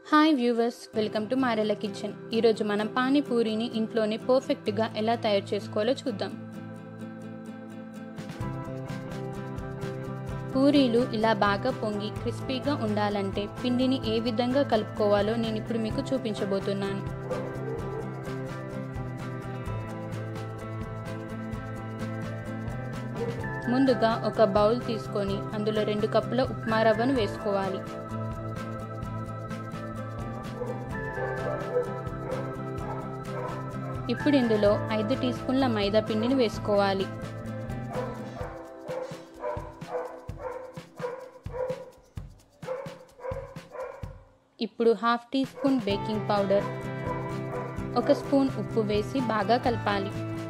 hi viewers welcome to Marela kitchen ఈరోజు మనం పానీపూరిని ఇంట్లోనే పర్ఫెక్ట్గా ఎలా తయారు చేసుకోవాలో చూద్దాం పూరీలు ఇలా బాగా పొంగి క్రిస్పీగా ఉండాలంటే పిండిని ఏ విధంగా కలుపుకోవాలో నేను ఇప్పుడు మీకు చూపించబోతున్నాను ముందుగా ఒక బౌల్ తీసుకొని అందులో రెండు కప్పుల ఉప్మా రవ్వను వేసుకోవాలి ఇప్పుడు ఇందులో ఐదు టీ స్పూన్ల మైదా పిండిని వేసుకోవాలి ఇప్పుడు half teaspoon baking powder ఒక స్పూన్ ఉప్పు వేసి బాగా కలపాలి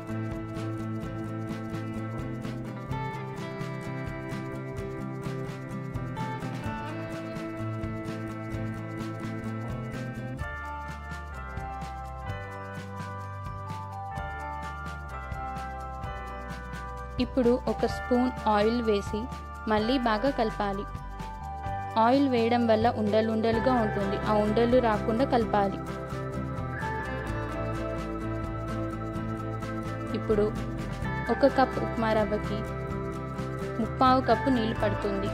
ఇప్పుడు ఒక స్పూన్ ఆయిల్ వేసి మళ్ళీ బాగా కలపాలి ఆయిల్ వేయడం వల్ల ఉండలు ఉండలుగా ఉంటుంది ఆ ఉండలు రాకుండా కలపాలి ఇప్పుడు ఒక కప్ ఉప్మా రవ్వకి ముప్పావు కప్పు నీళ్లు పడుతుంది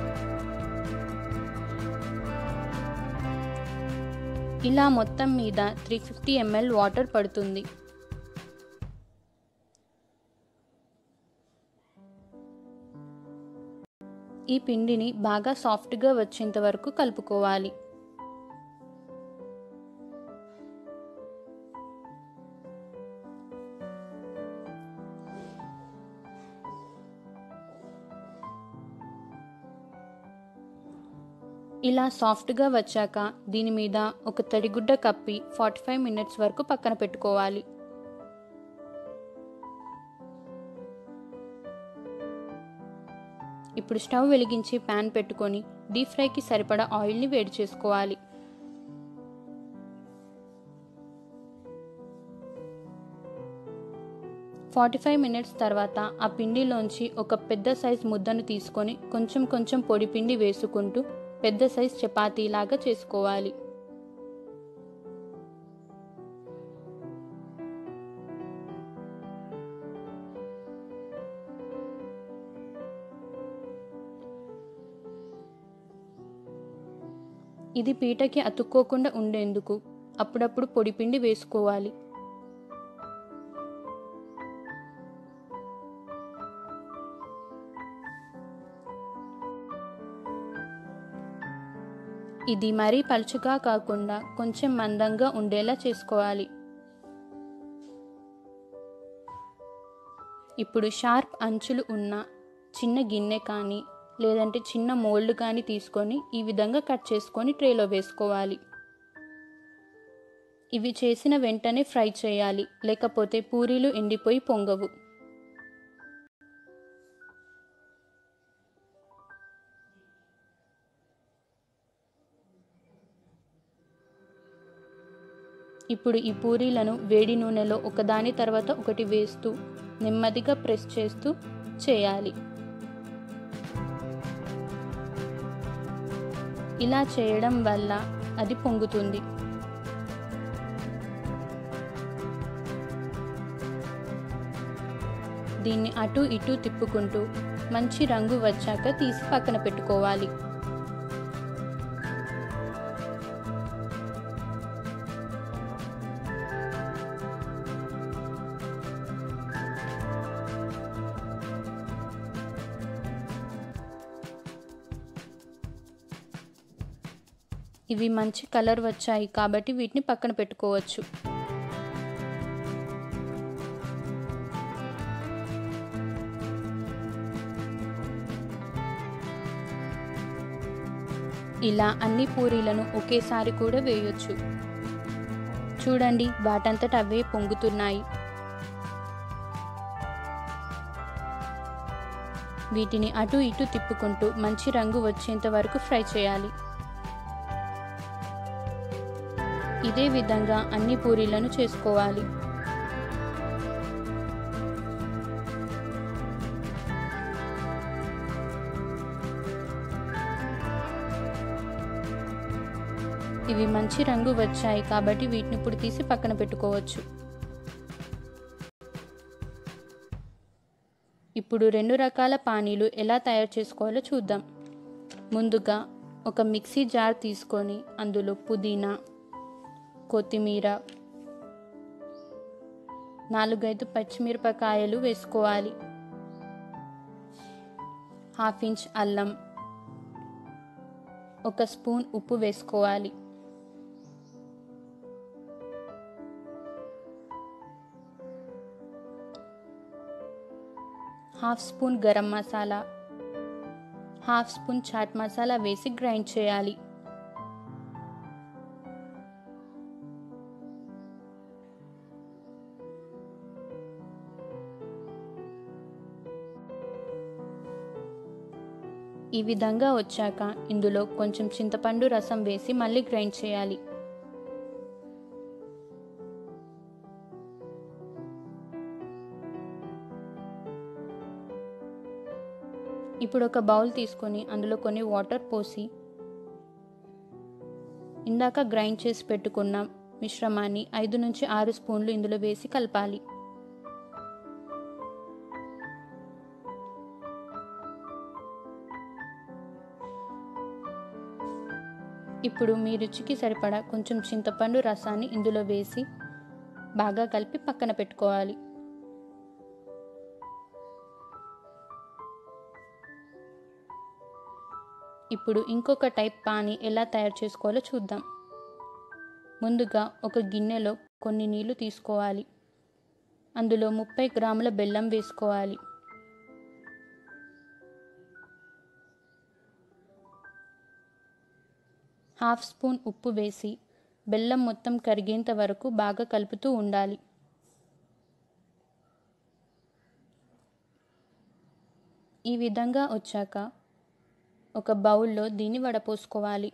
ఇలా మొత్తం మీద త్రీ ఫిఫ్టీ ఎంఎల్ వాటర్ పడుతుంది ఈ పిండిని బాగా సాఫ్ట్గా వచ్చేంత వరకు కలుపుకోవాలి ఇలా సాఫ్ట్గా వచ్చాక దీని మీద ఒక తడిగుడ్డ కప్పి ఫార్టీ ఫైవ్ మినిట్స్ వరకు పక్కన పెట్టుకోవాలి ఇప్పుడు స్టవ్ వెలిగించి ప్యాన్ పెట్టుకొని డీప్ ఫ్రైకి సరిపడా ఆయిల్ని వేడి చేసుకోవాలి ఫార్టీ ఫైవ్ మినిట్స్ తర్వాత ఆ పిండిలోంచి ఒక పెద్ద సైజ్ ముద్దను తీసుకొని కొంచెం కొంచెం పొడి పిండి వేసుకుంటూ పెద్ద సైజ్ చపాతీలాగా చేసుకోవాలి ఇది పీటకి అతుక్కోకుండా ఉండేందుకు అప్పుడప్పుడు పొడిపిండి వేసుకోవాలి ఇది మరీ పలుచగా కాకుండా కొంచెం మందంగా ఉండేలా చేసుకోవాలి ఇప్పుడు షార్ప్ అంచులు ఉన్న చిన్న గిన్నె కానీ లేదంటే చిన్న మోల్డ్ కానీ తీసుకొని ఈ విధంగా కట్ చేసుకొని ట్రేలో వేసుకోవాలి ఇవి చేసిన వెంటనే ఫ్రై చేయాలి లేకపోతే పూరీలు ఎండిపోయి పొంగవు ఇప్పుడు ఈ పూరీలను వేడి నూనెలో ఒకదాని తర్వాత ఒకటి వేస్తూ నెమ్మదిగా ప్రెస్ చేస్తూ చేయాలి ఇలా చేయడం వల్ల అది పొంగుతుంది దీన్ని అటు ఇటు తిప్పుకుంటూ మంచి రంగు వచ్చాక తీసి పక్కన పెట్టుకోవాలి ఇవి మంచి కలర్ వచ్చాయి కాబట్టి వీటిని పక్కన పెట్టుకోవచ్చు ఇలా అన్ని పూరీలను ఒకేసారి కూడా వేయొచ్చు చూడండి వాటంతట అవే పొంగుతున్నాయి వీటిని అటు ఇటు తిప్పుకుంటూ మంచి రంగు వచ్చేంత వరకు ఫ్రై చేయాలి ఇదే విధంగా అన్ని పూరీలను చేసుకోవాలి ఇవి మంచి రంగు వచ్చాయి కాబట్టి వీటిని ఇప్పుడు తీసి పక్కన పెట్టుకోవచ్చు ఇప్పుడు రెండు రకాల పానీలు ఎలా తయారు చేసుకోవాలో చూద్దాం ముందుగా ఒక మిక్సీ జార్ తీసుకొని అందులో పుదీనా కొత్తిమీర నాలుగైదు పచ్చిమిరపకాయలు వేసుకోవాలి హాఫ్ ఇంచ్ అల్లం ఒక స్పూన్ ఉప్పు వేసుకోవాలి half spoon garam masala half spoon chaat masala వేసి గ్రైండ్ చేయాలి ఈ విధంగా వచ్చాక ఇందులో కొంచెం చింతపండు రసం వేసి మళ్ళీ గ్రైండ్ చేయాలి ఇప్పుడు ఒక బౌల్ తీసుకొని అందులో కొన్ని వాటర్ పోసి ఇందాక గ్రైండ్ చేసి పెట్టుకున్న మిశ్రమాన్ని ఐదు నుంచి ఆరు స్పూన్లు ఇందులో వేసి కలపాలి ఇప్పుడు మీ రుచికి సరిపడా కొంచెం చింతపండు రసాన్ని ఇందులో వేసి బాగా కలిపి పక్కన పెట్టుకోవాలి ఇప్పుడు ఇంకొక టైప్ పానీ ఎలా తయారు చేసుకోవాలో చూద్దాం ముందుగా ఒక గిన్నెలో కొన్ని నీళ్లు తీసుకోవాలి అందులో ముప్పై గ్రాముల బెల్లం వేసుకోవాలి హాఫ్ స్పూన్ ఉప్పు వేసి బెల్లం మొత్తం కరిగేంత వరకు బాగా కలుపుతూ ఉండాలి ఈ విధంగా వచ్చాక ఒక బౌల్లో దీన్ని వడపోసుకోవాలి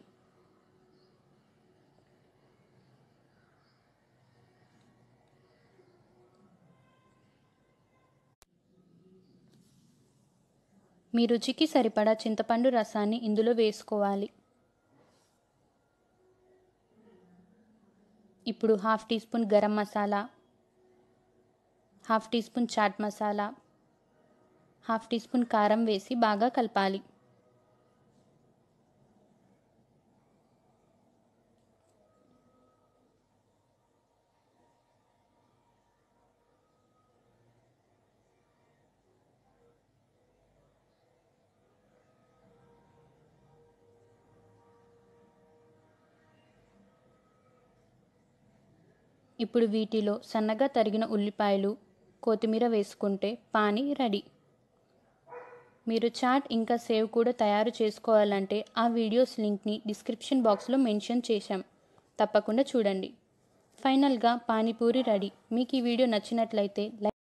మీ రుచికి సరిపడా చింతపండు రసాన్ని ఇందులో వేసుకోవాలి ఇప్పుడు half teaspoon garam masala half teaspoon chaat masala half teaspoon కారం వేసి బాగా కలపాలి ఇప్పుడు వీటిలో సన్నగా తరిగిన ఉల్లిపాయలు కొత్తిమీర వేసుకుంటే పానీ రెడీ మీరు చాట్ ఇంకా సేవ్ కూడా తయారు చేసుకోవాలంటే ఆ వీడియోస్ లింక్ని డిస్క్రిప్షన్ బాక్స్లో మెన్షన్ చేశాం తప్పకుండా చూడండి ఫైనల్గా పానీపూరి రెడీ మీకు ఈ వీడియో నచ్చినట్లయితే లైక్